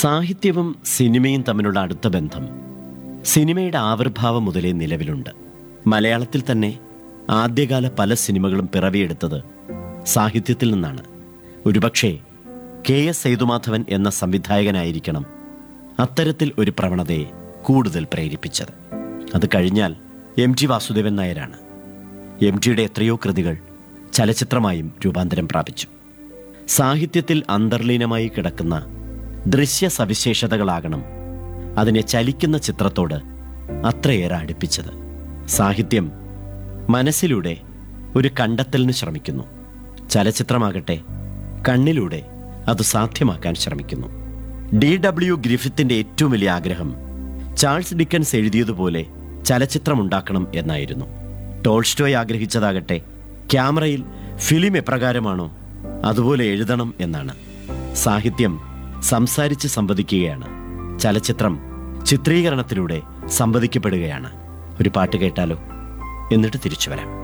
സാഹിത്യവും സിനിമയും തമ്മിലുള്ള അടുത്ത ബന്ധം സിനിമയുടെ ആവിർഭാവം മുതലേ നിലവിലുണ്ട് മലയാളത്തിൽ തന്നെ ആദ്യകാല പല സിനിമകളും പിറവിയെടുത്തത് സാഹിത്യത്തിൽ നിന്നാണ് ഒരുപക്ഷെ കെ എസ് സേതുമാധവൻ എന്ന സംവിധായകനായിരിക്കണം അത്തരത്തിൽ ഒരു പ്രവണതയെ കൂടുതൽ പ്രേരിപ്പിച്ചത് അത് കഴിഞ്ഞാൽ എം ജി വാസുദേവൻ നായരാണ് എം ജിയുടെ എത്രയോ കൃതികൾ ചലച്ചിത്രമായും രൂപാന്തരം പ്രാപിച്ചു സാഹിത്യത്തിൽ അന്തർലീനമായി കിടക്കുന്ന ദൃശ്യ സവിശേഷതകളാകണം അതിനെ ചലിക്കുന്ന ചിത്രത്തോട് അത്രയേറെ അടുപ്പിച്ചത് സാഹിത്യം മനസ്സിലൂടെ ഒരു കണ്ടെത്തലിന് ശ്രമിക്കുന്നു ചലച്ചിത്രമാകട്ടെ കണ്ണിലൂടെ അത് സാധ്യമാക്കാൻ ശ്രമിക്കുന്നു ഡി ഡബ്ല്യു ഗ്രിഫിത്തിന്റെ ഏറ്റവും വലിയ ആഗ്രഹം ചാൾസ് ഡിക്കൻസ് എഴുതിയതുപോലെ ചലച്ചിത്രമുണ്ടാക്കണം എന്നായിരുന്നു ടോൾസ്റ്റോയ് ആഗ്രഹിച്ചതാകട്ടെ ക്യാമറയിൽ ഫിലിം എപ്രകാരമാണോ അതുപോലെ എഴുതണം എന്നാണ് സാഹിത്യം സംസാരിച്ച് സംവദിക്കുകയാണ് ചലച്ചിത്രം ചിത്രീകരണത്തിലൂടെ സംവദിക്കപ്പെടുകയാണ് ഒരു പാട്ട് കേട്ടാലോ എന്നിട്ട് തിരിച്ചു വരാം